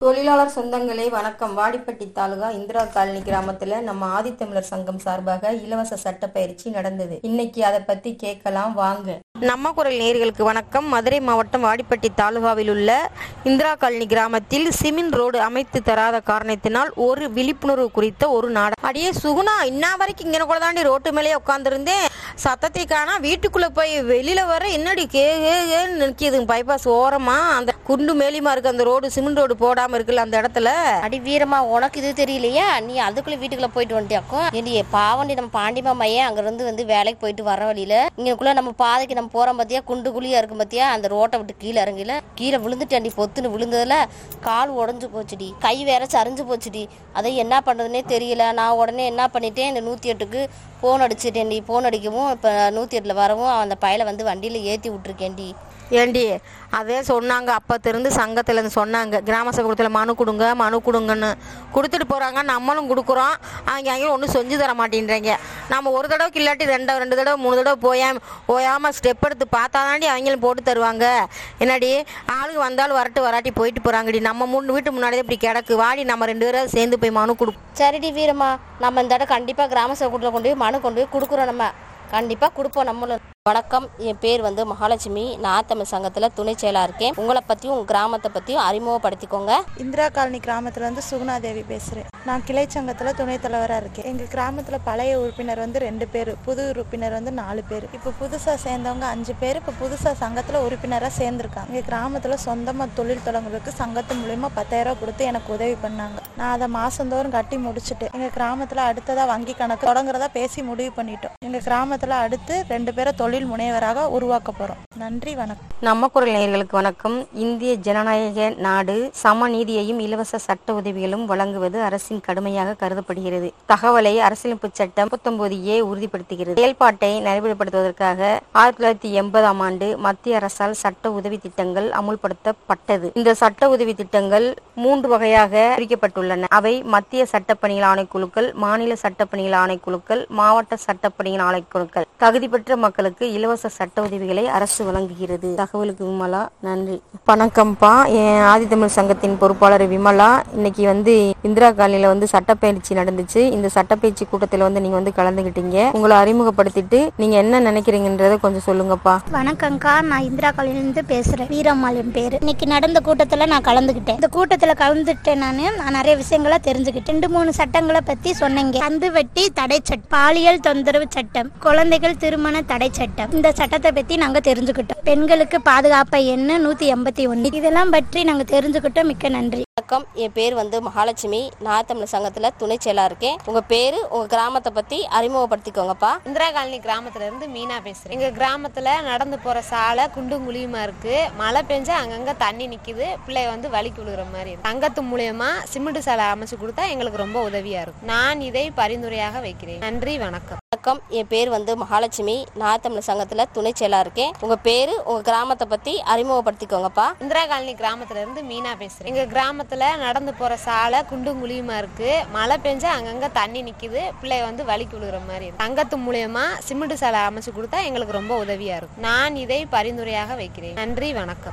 தொழிலாளர் சொந்தங்களே வணக்கம் வாடிப்பட்டி தாலுகா இந்திரா காலனி கிராமத்துல நம்ம ஆதித்தமிழர் சங்கம் சார்பாக இலவச சட்ட பயிற்சி நடந்தது இன்னைக்கு அதை பத்தி கேட்கலாம் வாங்க நம்ம குரல் நேயர்களுக்கு வணக்கம் மதுரை மாவட்டம் வாடிப்பட்டி தாலுகாவில் உள்ள இந்திரா காலனி கிராமத்தில் சிமெண்ட் ரோடு அமைத்து தராத காரணத்தினால் ஒரு விழிப்புணர்வு குறித்த ஒரு நாடகம் அடியே சுகுணா இன்ன வரைக்கும் இங்கே கூட தாண்டி ரோட்டு மேலேயே உட்காந்துருந்தேன் சத்தத்தை காணா வீட்டுக்குள்ள போய் வெளியில வர என்னடி கே கேன்னு நிற்கிது பைபாஸ் ஓரமா அந்த குண்டு மேலிமா இருக்கு அந்த ரோடு சிமெண்ட் ரோடு போடாம இருக்குல்ல அந்த இடத்துல அடி வீரமா உனக்கு இது தெரியலையா நீ அதுக்குள்ள வீட்டுக்குள்ள போயிட்டு வந்துட்டியாக்கும் ஏண்டி பாவண்டி நம்ம பாண்டிமா மையன் அங்க இருந்து வந்து வேலைக்கு போயிட்டு வர வழியில இங்கக்குள்ள நம்ம பாதைக்கு நம்ம போறோம் பாத்தியா குண்டு குழியா இருக்கும் பாத்தியா அந்த ரோட்டை விட்டு கீழே இறங்கில கீழே விழுந்துட்டேன்டி பொத்துன்னு விழுந்ததுல கால் உடஞ்சு போச்சுடி கை வேற சரிஞ்சு போச்சுடி அதை என்ன பண்றதுனே தெரியல நான் உடனே என்ன பண்ணிட்டேன் இந்த நூத்தி எட்டுக்கு போன் அடிச்சிட்டேன்டி போன் அடிக்கவும் இப்ப நூத்தி எட்டுல வரவும் அந்த பயலை வந்து வண்டியில ஏத்தி விட்டுருக்கேன்டி ஏண்டி அதே சொன்னாங்க அப்பத்திருந்து சங்கத்துல இருந்து சொன்னாங்க கிராம சபைத்தில் மனு கொடுங்க மனு கொடுங்கன்னு கொடுத்துட்டு போறாங்க நம்மளும் கொடுக்குறோம் அவங்க அங்கே ஒன்றும் செஞ்சு தர மாட்டேன்றீங்க நம்ம ஒரு தடவைக்கு இல்லாட்டி ரெண்டு ரெண்டு தடவை மூணு தடவை போயாம போயாம ஸ்டெப் எடுத்து பார்த்தா தாண்டி அவங்களும் போட்டு தருவாங்க என்னடி ஆளுங்க வந்தாலும் வரட்டு வராட்டி போயிட்டு போறாங்கடி நம்ம மூணு வீட்டு முன்னாடியே இப்படி கிடக்கு வாடி நம்ம ரெண்டு பேரும் சேர்ந்து போய் மனு கொடு சரிடி வீரம்மா நம்ம இந்த தடவை கண்டிப்பா கிராம சபை கூட்டில் கொண்டு போய் மனு கொண்டு போய் கொடுக்குறோம் நம்ம கண்டிப்பா கொடுப்போம் நம்மளும் வணக்கம் என் பேர் வந்து மகாலட்சுமி நான் தமிழ் சங்கத்துல துணை செயலா இருக்கேன் உங்களை பத்தியும் உங்க கிராமத்தை பத்தியும் அறிமுகப்படுத்திக்கோங்க இந்திரா காலனி கிராமத்துல இருந்து சுகுணாதேவி பேசுறேன் நான் கிளை சங்கத்துல துணைத் தலைவரா இருக்கேன் எங்க கிராமத்துல பழைய உறுப்பினர் வந்து ரெண்டு பேர் புது உறுப்பினர் வந்து நாலு பேர் இப்ப புதுசா சேர்ந்தவங்க அஞ்சு பேர் இப்ப புதுசா சங்கத்துல உறுப்பினரா சேர்ந்திருக்காங்க எங்க கிராமத்துல சொந்தமா தொழில் தொடங்குறதுக்கு சங்கத்து மூலியமா பத்தாயிரம் ரூபாய் கொடுத்து எனக்கு உதவி பண்ணாங்க நான் அதை மாசந்தோறும் கட்டி முடிச்சுட்டு எங்க கிராமத்துல அடுத்ததா வங்கி கணக்கு தொடங்குறதா பேசி முடிவு பண்ணிட்டோம் எங்க கிராமத்துல அடுத்து ரெண்டு பேரை தொழில் முனைவராக உருவாக்க போறோம் நன்றி வணக்கம் நம்ம குரல் நேயர்களுக்கு வணக்கம் இந்திய ஜனநாயக நாடு சமநீதியையும் இலவச சட்ட உதவிகளும் வழங்குவது அரசின் கடமையாக கருதப்படுகிறது தகவலை அரசியலமைப்பு சட்டம் முப்பத்தொன்பது ஏ உறுதிப்படுத்துகிறது செயல்பாட்டை நடைமுறைப்படுத்துவதற்காக ஆயிரத்தி தொள்ளாயிரத்தி எண்பதாம் ஆண்டு மத்திய அரசால் சட்ட உதவி திட்டங்கள் அமுல்படுத்தப்பட்டது இந்த சட்ட உதவி திட்டங்கள் மூன்று வகையாக பிரிக்கப்பட்டுள்ளன அவை மத்திய சட்டப்பணிகள் ஆணைக்குழுக்கள் மாநில சட்டப்பணிகள் ஆணைக்குழுக்கள் மாவட்ட சட்டப்பணிகள் ஆணைக்குழுக்கள் தகுதி பெற்ற மக்களுக்கு இலவச சட்ட உதவிகளை அரசு வழங்குகிறது தகவலுக்கு விமலா நன்றி வணக்கம்ப்பா என் ஆதித்தமிழ் சங்கத்தின் பொறுப்பாளர் விமலா இன்னைக்கு வந்து இந்திரா காலனில வந்து சட்டப்பயிற்சி நடந்துச்சு இந்த சட்டப்பயிற்சி கூட்டத்தில் வந்து நீங்க வந்து கலந்துகிட்டீங்க உங்களை அறிமுகப்படுத்திட்டு நீங்க என்ன நினைக்கிறீங்கன்றத கொஞ்சம் சொல்லுங்கப்பா வணக்கங்க்கா நான் இந்திரா காலனிலேருந்து பேசுகிறேன் வீரம்மாள் என் பேர் இன்னைக்கு நடந்த கூட்டத்தில் நான் கலந்துக்கிட்டேன் இந்த கூட்டத்தில் கலந்துட்டேன் நான் நான் நிறைய விஷயங்களை தெரிஞ்சுக்கிட்டேன் ரெண்டு மூணு சட்டங்களை பற்றி சொன்னீங்க கந்து வெட்டி தடை சட்டம் பாலியல் தொந்தரவு சட்டம் குழந்தைகள் திருமண தடை சட்டம் இந்த சட்டத்தை பற்றி நாங்கள் தெரிஞ்சுக்கிட்டோம் பெண்களுக்கு பாதுகாப்பை என்ன நூற்றி எண்பத்தி ஒன்று இதெல்லாம் பற்றி நாங்கள் தெரிஞ்சுக்கிட்டோம் மிக்க நன்றி வணக்கம் என் பேர் வந்து மகாலட்சுமி நான் தமிழ் சங்கத்துல துணை செயலா இருக்கேன் உங்க பேரு உங்க கிராமத்தை பத்தி அறிமுகப்படுத்திக்கோங்கப்பா இந்திரா காலனி கிராமத்துல இருந்து மீனா பேசுறேன் எங்க கிராமத்துல நடந்து போற சாலை குண்டும் குழியுமா இருக்கு மழை பெஞ்சா அங்கங்க தண்ணி நிக்குது பிள்ளை வந்து வலிக்கு விழுகிற மாதிரி இருக்கு சங்கத்து மூலியமா சிமெண்ட் சாலை அமைச்சு கொடுத்தா எங்களுக்கு ரொம்ப உதவியா இருக்கும் நான் இதை பரிந்துரையாக வைக்கிறேன் நன்றி வணக்கம் வணக்கம் என் பேர் வந்து மகாலட்சுமி நான் தமிழ் சங்கத்துல துணை செயலா இருக்கேன் உங்க பேரு உங்க கிராமத்தை பத்தி அறிமுகப்படுத்திக்கோங்கப்பா இந்திரா காலனி கிராமத்துல இருந்து மீனா பேசுறேன் எங்க கிராமத்துல நடந்து போற சாலை குண்டும் குழியுமா இருக்கு மழை பெஞ்சா அங்கங்க தண்ணி நிக்குது பிள்ளை வந்து வலிக்கு விழுகிற மாதிரி இருக்கு சங்கத்து மூலியமா சிமெண்ட் சாலை அமைச்சு கொடுத்தா எங்களுக்கு ரொம்ப உதவியா இருக்கும் நான் இதை பரிந்துரையாக வைக்கிறேன் நன்றி வணக்கம்